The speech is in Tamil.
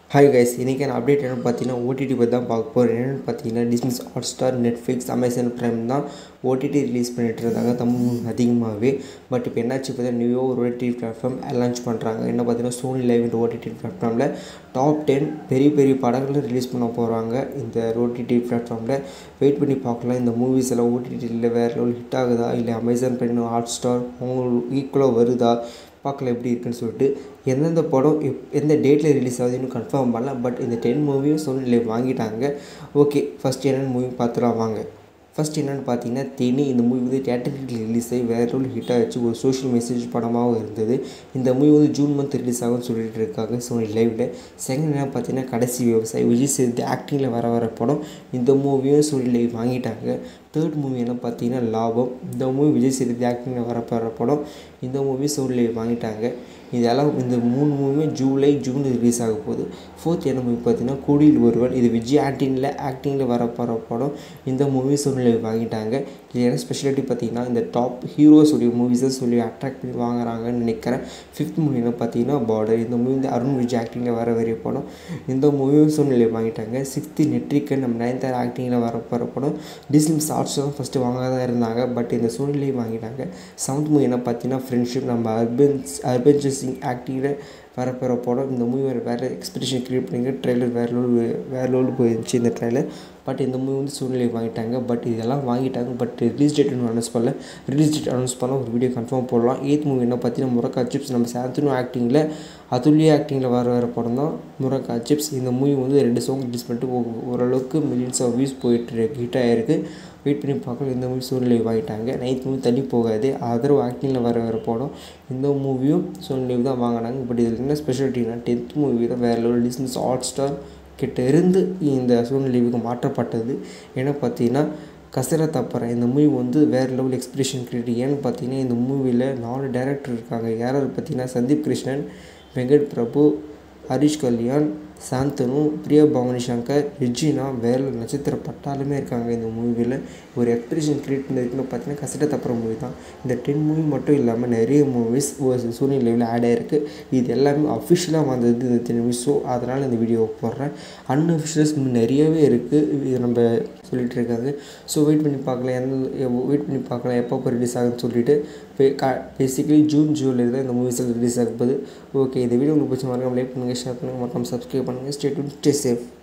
ஹாய் கைஸ் இன்றைக்கான அப்டேட் என்னென்னு பார்த்தீங்கன்னா ஓடிடி பற்றி தான் பார்க்க போகிறோம் என்னென்னு பார்த்தீங்கன்னா Disney's Hotstar Netflix Amazon Prime தான் ஓடிடி ரிலீஸ் பண்ணிட்டு இருந்தாங்க தமிழ் மூவி அதிகமாகவே பட் இப்போ என்னாச்சு பார்த்தீங்கன்னா நியூ ஒரு ஓடிடி பிளாட்ஃபார்ம் லான்ச் பண்ணுறாங்க என்ன பார்த்தீங்கன்னா சோனி லைவ் ஓடிடி பிளாட்ஃபார்மில் டாப் டென் பெரிய பெரிய படங்களை ரிலீஸ் பண்ண போகிறாங்க இந்த ஓடிடி பிளாட்ஃபார்மில் வெயிட் பண்ணி பார்க்கலாம் இந்த மூவிஸ் எல்லாம் ஓடிடியில் வேறு லெவல் ஹிட் ஆகுதா இல்லை அமேசான் ப்ரைம் ஹாட் ஸ்டார் உங்களுக்கு ஈக்குவலாக வருதா பார்க்கலாம் எப்படி இருக்குன்னு சொல்லிட்டு எந்தெந்த படம் எப் எந்த டேட்டில் ரிலீஸ் ஆகுது இன்னும் கன்ஃபார்ம் பண்ணல பட் இந்த டென் மூவியும் சோனியில் வாங்கிட்டாங்க ஓகே ஃபஸ்ட் என்னென்னு மூவி பார்த்துலாம் வாங்க ஃபஸ்ட் என்னென்னு பார்த்தீங்கன்னா தேனி இந்த மூவி வந்து தேட்டருக்கு ரிலீஸ் ஆகி வேறு லெவல் ஹிட் ஆகிடுச்சு ஒரு சோஷியல் மெசேஜ் படமாகவும் இருந்தது இந்த மூவி வந்து ஜூன் மந்த் ரிலீஸ் ஆகும்னு சொல்லிட்டு இருக்காங்க சோனி லைவில் செகண்ட் என்ன பார்த்தீங்கன்னா கடைசி விவசாயி விஜய் சேதுபதி ஆக்டிங்கில் வர வர படம் இந்த மூவியும் சோனி லைவ் வாங்கிட்டாங்க தேர்ட் மூவி என்ன பார்த்தீங்கன்னா லாபம் இந்த மூவி விஜய் சேதுபதி ஆக்டிங்கில் வர வர படம் இந்த மூவி சோனி லைவ் வாங்கிட்டாங்க இதெல்லாம் இந்த மூணு மூவியுமே ஜூலை ஜூன் ரிலீஸ் ஆக போகுது ஃபோர்த் என்ன மூவி பார்த்தீங்கன்னா கூடியில் ஒருவன் இது விஜய் ஆக்டிங்கில் ஆக்டிங்கில் வர போகிற படம் இந்த மூவி சூழ்நிலை வாங்கிட்டாங்க இது என்ன ஸ்பெஷாலிட்டி பார்த்தீங்கன்னா இந்த டாப் ஹீரோஸுடைய மூவிஸை சொல்லி அட்ராக்ட் பண்ணி வாங்குறாங்கன்னு நினைக்கிறேன் ஃபிஃப்த் மூவி என்ன பார்த்தீங்கன்னா பார்டர் இந்த மூவி வந்து அருண் விஜய் ஆக்டிங்கில் வர வரைய படம் இந்த மூவியும் சூழ்நிலை வாங்கிட்டாங்க சிக்ஸ்த்து நெட்ரிக்கன் நம்ம நயன்தார் ஆக்டிங்கில் வர போகிற படம் டிஸ்னிம் ஷார்ட்ஸ் தான் ஃபஸ்ட்டு வாங்க தான் இருந்தாங்க பட் இந்த சூழ்நிலையை வாங்கிட்டாங்க செவன்த் மூவி என்ன பார்த்தீங்கன்னா ஃப்ரெண்ட்ஷிப் நம்ம அர்பன் அர்பன் சிங் ஆக்டிங்கில் வரப்போகிற படம் இந்த மூவி வேறு வேறு எக்ஸ்பெக்டேஷன் க்ரியேட் பண்ணிங்க ட்ரெய்லர் வேறு லெவல் வேறு லெவலில் போயிருந்துச்சு இந்த ட்ரெய்லர் பட் இந்த மூவி வந்து சூழ்நிலை வாங்கிட்டாங்க பட் இதெல்லாம் வாங்கிட்டாங்க பட் ரிலீஸ் டேட் இன்னும் அனௌன்ஸ் பண்ணல ரிலீஸ் டேட் அனௌன்ஸ் பண்ணால் ஒரு வீடியோ கன்ஃபார்ம் போடலாம் எயித் மூவி என்ன பார்த்தீங்கன்னா முரக்கா சிப்ஸ் நம்ம சாந்தனு ஆக்டிங்கில் அதுல்லியா ஆக்டிங்கில் வர வர படம் தான் முரக்கா சிப்ஸ் இந்த மூவி வந்து ரெண்டு சாங் ரிலீஸ் பண்ணிட்டு ஓரளவுக்கு மில்லியன்ஸ் ஆஃப் வியூஸ் போயிட்டு ஹிட் ஆகிருக்கு வெயிட் பண்ணி பார்க்கலாம் இந்த மூவி சூழ்நிலை வாங்கிட்டாங்க நைட் மூவி தள்ளி போகாது ஆதரவு ஆக்டிங்கில் வர வர படம் இந்த மூவியும் சூழ்நிலை தான் வாங்கினாங்க பட் இதில் என்ன ஸ்பெஷாலிட்டினா டென்த் மூவி தான் வேறு லெவல் டிஸ்னஸ் ஹாட் ஸ்டார் கிட்ட இருந்து இந்த சூழ்நிலைவுக்கு மாற்றப்பட்டது ஏன்னா பார்த்தீங்கன்னா கசரத் அப்புறம் இந்த மூவி வந்து வேறு லெவல் எக்ஸ்பிரஷன் கிரியேட் ஏன்னு பார்த்தீங்கன்னா இந்த மூவியில் நாலு டேரக்டர் இருக்காங்க யாராவது பார்த்தீங்கன்னா சந்தீப் கிருஷ்ணன் வெங்கட் பிரபு ஹரிஷ் கல்யாண் சாந்தனு பிரியா பவானி சங்கர் ரெஜினா வேறு நட்சத்திர பட்டாலுமே இருக்காங்க இந்த மூவியில் ஒரு எக்ஸ்பிரஷன் கிரியேட் பண்ணிருக்குன்னு பார்த்தீங்கன்னா கசட்ட தப்புற மூவி தான் இந்த டென் மூவி மட்டும் இல்லாமல் நிறைய மூவிஸ் சோனி லெவலில் ஆட் ஆகிருக்கு இது எல்லாமே அஃபிஷியலாக வந்தது இந்த டென் மூவிஸ் ஸோ அதனால் இந்த வீடியோ போடுறேன் அன்அஃபிஷியல்ஸ் நிறையவே இருக்குது இது நம்ம சொல்லிகிட்டு இருக்காங்க ஸோ வெயிட் பண்ணி பார்க்கலாம் எந்த வெயிட் பண்ணி பார்க்கலாம் எப்போ ரிலீஸ் ஆகுதுன்னு சொல்லிட்டு பேசிக்கலி ஜூன் ஜூலை தான் இந்த மூவிஸ் ரிலீஸ் ஆக போகுது ஓகே இந்த வீடியோ உங்களுக்கு பிடிச்ச மாதிரி லைக் பண்ணுங்கள் ஷேர் பண்ணுங்கள் மறக்காம சப்ஸ்கிரைப் பண்ணுங்கள் ஸ்டே டு ஸ்டே சேஃப்